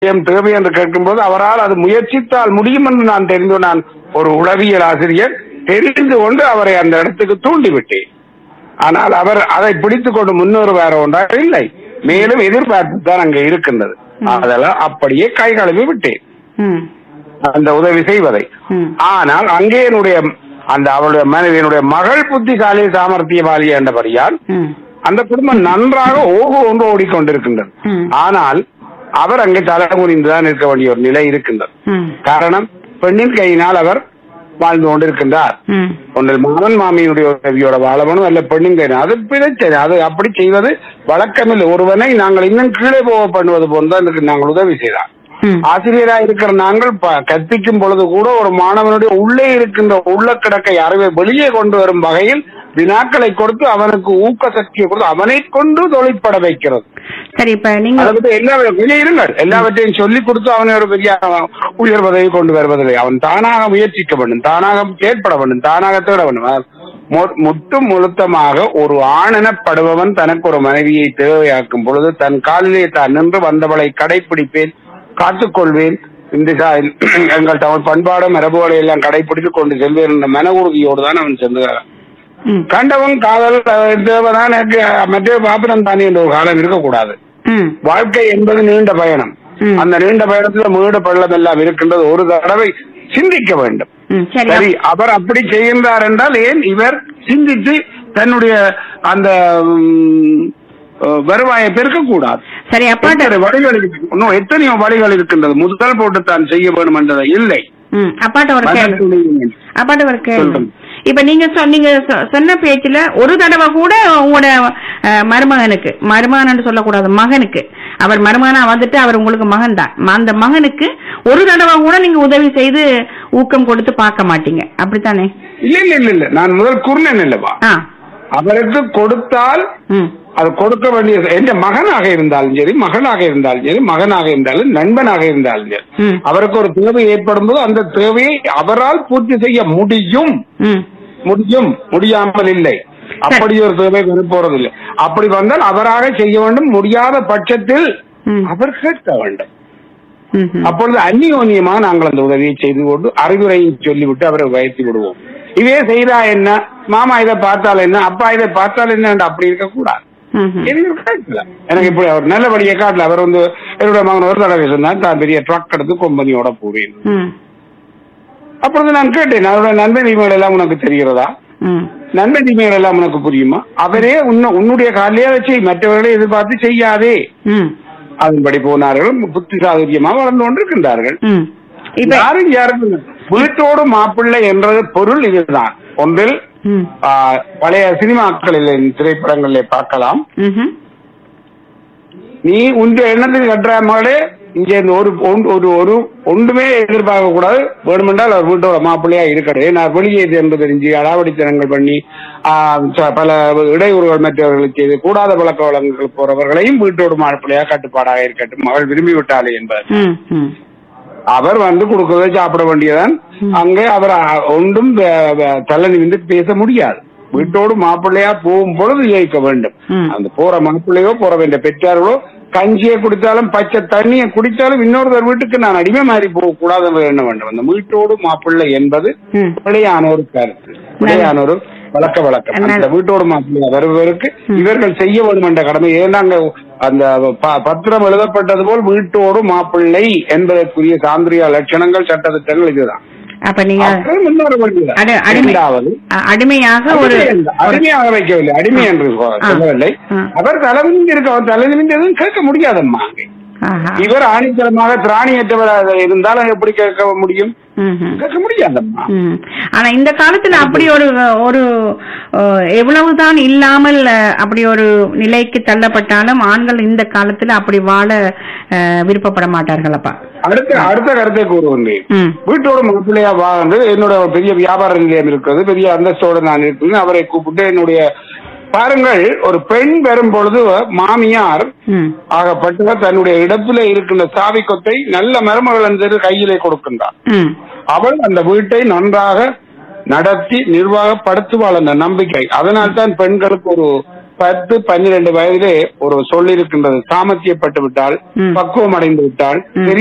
விடயம் தேவை என்று கேட்கும்போது அவரால் அது முயற்சித்தால் முடியும் என்று நான் தெரிந்து நான் ஒரு உளவியல் ஆசிரியர் தெரிந்து கொண்டு அவரை அந்த இடத்துக்கு தூண்டிவிட்டேன் ஆனால் அவர் அதை பிடித்துக் கொண்டு முன்னேறுவார ஒன்றாக இல்லை மேலும் எதிர்பார்ப்பு தான் அங்கே இருக்கின்றது அதெல்லாம் அப்படியே கை கழுவி விட்டேன் ம் அந்த உதவி செய்வதை ம் ஆனால் அங்கே என்னுடைய அந்த அவளுடைய மனைவியினுடைய மகள் புத்திசாலி சாமர்த்தியவாளி என்றபடியால் ம் அந்த குடும்பம் நன்றாக ஓகு ஒன்று ஓடிக்கொண்டிருக்கின்றது ம். ஆனால் அவர் அங்கே தலைமுறிந்துதான் இருக்க வேண்டிய ஒரு நிலை இருக்கின்றது ம் காரணம் பெண்ணின் கையினால் அவர் வாழ்ந்து கொண்டிருக்கின்றார் ம் ஒன்றில் மாமன் மாமியினுடைய உதவியோட வாழவனும் அல்ல பெண்ணின் கையில் அது பிழைச்சது அது அப்படி செய்வது வழக்கமில்லை ஒருவனை நாங்கள் இன்னும் கீழே போக பண்ணுவது போன்றுதான் இதுக்கு நாங்கள் உதவி செய்தார் ம் ஆசிரியரா இருக்கிற நாங்கள் ப- கற்பிக்கும் பொழுது கூட ஒரு மாணவனுடைய உள்ளே இருக்கின்ற உள்ள கிடக்கை அறிவை வெளியே கொண்டு வரும் வகையில் வினாக்களை கொடுத்து அவனுக்கு ஊக்க சக்தியை கொடுத்து அவனை கொண்டு தொழிற்பட வைக்கிறது சரி இப்ப நீங்க அதை பத்தி எல்லா வெளியே இருங்கள் எல்லாவற்றையும் சொல்லிக் கொடுத்து அவனை ஒரு பெரிய உயர் பதவி கொண்டு வருவதில்லை அவன் தானாக முயற்சிக்க வேண்டும் தானாக செயற்பட வேண்டும் தானாக தேட வேண்டும் அஹ் மொ- முற்றும் முழுத்தமாக ஒரு ஆணெனப்படுபவன் தனக்கு ஒரு மனைவியை தேவையாக்கும் பொழுது தன் காலிலே தான் நின்று வந்தவளை கடைபிடிப்பேன் காத்துக்கொள்வேன் இந்த சா- எங்கள் தமிழ் பண்பாடு மரபுகளை எல்லாம் கடைபிடித்துக் கொண்டு செல்வேன் என்ற மன உறுதியோடு தான் அவன் சென்றுகிறான் ம் கண்டவன் காதல் அஹ், தேவதான் எனக்கு மற்ற பாத்திரம் தானே என்ற ஒரு காலம் இருக்கக்கூடாது ம் வாழ்க்கை என்பது நீண்ட பயணம் ம். அந்த நீண்ட பயணத்துல மீடு பள்ளம் எல்லாம் இருக்கின்றது ஒரு தடவை சிந்திக்க வேண்டும் ம் சரி சரி அவர் அப்படி செய்கின்றார் என்றால் ஏன் இவர் சிந்தித்து தன்னுடைய அந்த ம், அஹ், வருவாயை பெருக்கக்கூடாது சரி அப்பாட்ட எத்தனை வழிகள் இருக்கு- இன்னும் எத்தனையோ வழிகள் இருக்கின்றது முதல் போட்டு தான் செய்ய வேண்டும் என்றது இல்லை ம் அப்பாட்ட ஒரு கேள்வி மனத்துணிவு. அப்பாட்ட ஒரு கேள்வி சொல்லுங்க. இப்ப நீங்க சொ- நீங்க சொ- சொன்ன பேச்சுல ஒரு தடவை கூட உங்களோட அஹ், மருமகனுக்கு மருமகன் சொல்லக்கூடாது மகனுக்கு அவர் மருமகனா வந்துட்டு அவர் உங்களுக்கு மகன் தான் அந்த மகனுக்கு ஒரு தடவை கூட நீங்க உதவி செய்து ஊக்கம் கொடுத்து பார்க்க மாட்டீங்க அப்படித்தானே இல்ல இல்ல இல்ல இல்ல நான் முதல் கூறினேன் இல்லவா ஆ அவருக்கு கொடுத்தால் ம் அது கொடுக்க வேண்டிய எந்த மகனாக இருந்தாலும் சரி மகனாக இருந்தாலும் சரி மகனாக இருந்தாலும் நண்பனாக இருந்தாலும் சரி ம் அவருக்கு ஒரு தேவை ஏற்படும் போது அந்த தேவையை அவரால் பூர்த்தி செய்ய முடியும் ம் முடியும் முடியாமல் இல்லை அப்படி ஒரு தேவை வரப்போறதில்லை அப்படி வந்தால் அவராக செய்ய வேண்டும் முடியாத பட்சத்தில் ம். அவர் கேட்க வேண்டும் ம் ம். அப்பொழுது அந்நியோன்யமாக நாங்கள் அந்த உதவியை செய்து கொண்டு அறிவுரையும் சொல்லிவிட்டு அவரை வயர்த்தி விடுவோம் இதே செய்தா என்ன மாமா இதை பார்த்தால் என்ன அப்பா இதை பார்த்தால் என்ன என்று அப்படி இருக்கக்கூடாது ம் ம். எனக்கு கேட்கல. எனக்கு இப்படி அவர் நல்லபடியை காட்டல அவர் வந்து என்னுடைய மகன் ஒரு தடவை சொன்னார் தான் பெரிய ட்ரக் எடுத்து கொம்பனியோட போவேன் ம் அப்பொழுது நான் கேட்டேன் அவருடைய நன்மை தீமைகள் எல்லாம் உனக்கு தெரிகிறதா ம் நன்மை தீமைகள் எல்லாம் உனக்கு புரியுமா அவரே உன்ன உன்னுடைய காலையே வச்சு மற்றவர்களை எதிர்பார்த்து செய்யாதே ம் அதன்படி போனார்கள் புத்தி சாதுரியமாக வளர்ந்து கொண்டிருக்கின்றார்கள் ம் இப்ப யாரும் யாருக்கும் வீட்டோடு மாப்பிள்ளை என்றது பொருள் இதுதான் ஒன்றில் ம் ஆ, பழைய சினிமாக்களில் திரைப்படங்களிலே பார்க்கலாம் ம்ஹும். நீ உன் எண்ணத்துக்கு கட்டுற மகளே இங்க இந்த ஒரு ஒன்- ஒரு ஒரு ஒன்றுமே எதிர்பார்க்க கூடாது வேணுமென்றால் அவர் வீட்டோட மாப்பிள்ளையா இருக்கட்டும் நான் வெளியே என்று தெரிஞ்சு அடாவடித்தனங்கள் பண்ணி ஆ, ச- பல இடையூறுகள் மற்றவர்களுக்கு செய்து கூடாத பழக்க வழக்கங்கள் போறவர்களையும் வீட்டோடு மாப்பிள்ளையா கட்டுப்பாடாக இருக்கட்டும் மகள் விரும்பி விட்டாளே என்பது ம் ம் அவர் வந்து கொடுக்கறதை சாப்பிட வேண்டியதான் அங்கே அவர் அ- ஒன்றும் வே- வே- தலை நிமிந்து பேச முடியாது வீட்டோடு மாப்பிள்ளையா போகும் பொழுது ஜெயிக்க வேண்டும் ம். அந்த போற மாப்பிள்ளையோ போற வேண்டிய பெற்றார்களோ கஞ்சியை குடித்தாலும் பச்சை தண்ணியை குடித்தாலும் இன்னொருத்தர் வீட்டுக்கு நான் அடிமை மாதிரி போக கூடாது என்று எண்ண வேண்டும் அந்த வீட்டோடு மாப்பிள்ளை என்பது ம் பிழையான ஒரு கருத்து பிழையான ஒரு வழக்க வழக்கம் அந்த வீட்டோடு மாப்பிள்ளையா வருவதற்கு இவர்கள் செய்ய வேண்டும் என்ற கடமை ஏன்னாங்க அந்த ப- பத்திரம் எழுதப்பட்டது போல் வீட்டோடு மாப்பிள்ளை என்பதற்குரிய சாந்திரியா லட்சணங்கள் சட்டத்திட்டங்கள் இதுதான் அப்ப நீங்க அப்புறம் முன்னேற வேண்டியது. அடி- அடிமை இரண்டாவது அ- அடிமையாக ஒரு அடிமை அல்ல, அடிமையாக வைக்கவில்லை அடிமை என்று சொ- ஆ. சொல்லவில்லை ஆ. அவர் தலைநிமிந்து இருக்க அவர் தலைநிமிந்து எதுவும் கேட்க முடியாதம்மா அங்கே ஆஹா. இவர் ஆணித்தரமாக திராணியற்றவராக இருந்தாலும் எப்படி கேட்க முடியும் ம்ஹும். கேட்க முடியாதம்மா ம். ஆனா இந்த காலத்துல அப்படி ஒரு ஒரு அஹ், எவ்வளவுதான் இல்லாமல் அஹ், அப்படி ஒரு நிலைக்கு தள்ளப்பட்டாலும் ஆண்கள் இந்த காலத்துல அப்படி வாழ அஹ், விருப்பப்பட மாட்டார்களப்பா அடுத்த அடுத்த கருத்தை கூறுகின்றேன் ம் வீட்டோட மாப்பிள்ளையா வாழ்ந்து என்னோட ஒரு பெரிய வியாபார நிலையம் இருக்கிறது பெரிய அந்தஸ்தோடு நான் இருக்கிறேன் அவரை கூப்பிட்டு என்னுடைய பாருங்கள் ஒரு பெண் வரும் பொழுது மாமியார் ம் ஆகப்பட்டவர் தன்னுடைய இடத்திலே இருக்கின்ற சாவி கொத்தை நல்ல மருமகள் என்று கையிலே கொடுக்கின்றார் ம் அவள் அந்த வீட்டை நன்றாக நடத்தி நிர்வாகப்படுத்துவாள் அந்த நம்பிக்கை அதனால்தான் பெண்களுக்கு ஒரு பத்து பன்னிரண்டு வயதிலே ஒரு சொல் இருக்கின்றது சாமர்த்தியப்பட்டு விட்டால் ம். பக்குவம் அடைந்து விட்டால் ம்.